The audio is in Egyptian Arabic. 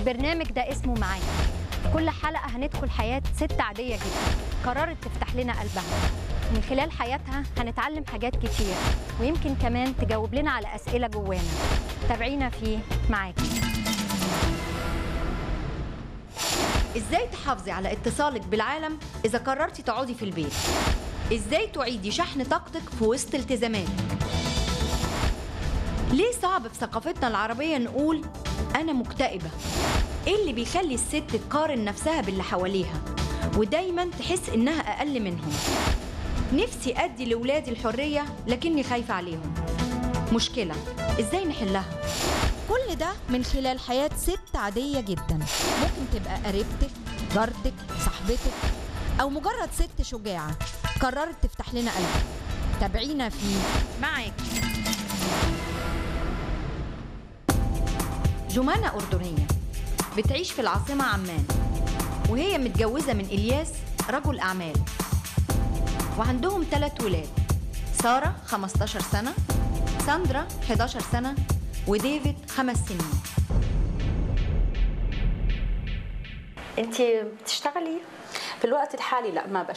البرنامج ده اسمه معاك في كل حلقة هندخل حياة ست عادية جدا قررت تفتح لنا قلبها من خلال حياتها هنتعلم حاجات كتير ويمكن كمان تجاوب لنا على أسئلة جوانا تابعينا في معاك ازاي تحافظي على اتصالك بالعالم اذا قررتي تقعدي في البيت ازاي تعيدي شحن طاقتك في وسط التزاماتك ليه صعب في ثقافتنا العربية نقول أنا مكتئبة؟ إيه اللي بيخلي الست تقارن نفسها باللي حواليها ودايما تحس إنها أقل منهم؟ نفسي أدي لولادي الحرية لكني خايفة عليهم مشكلة إزاي نحلها؟ كل ده من خلال حياة ست عادية جدا ممكن تبقى قريبتك جارتك صاحبتك أو مجرد ست شجاعة قررت تفتح لنا قلبها تابعينا في معاك جمانة أردنية بتعيش في العاصمة عمان وهي متجوزة من إلياس رجل أعمال وعندهم ثلاث ولاد سارة 15 سنة ساندرا 11 سنة وديفيد خمس سنين انت بتشتغلي في الوقت الحالي لا ما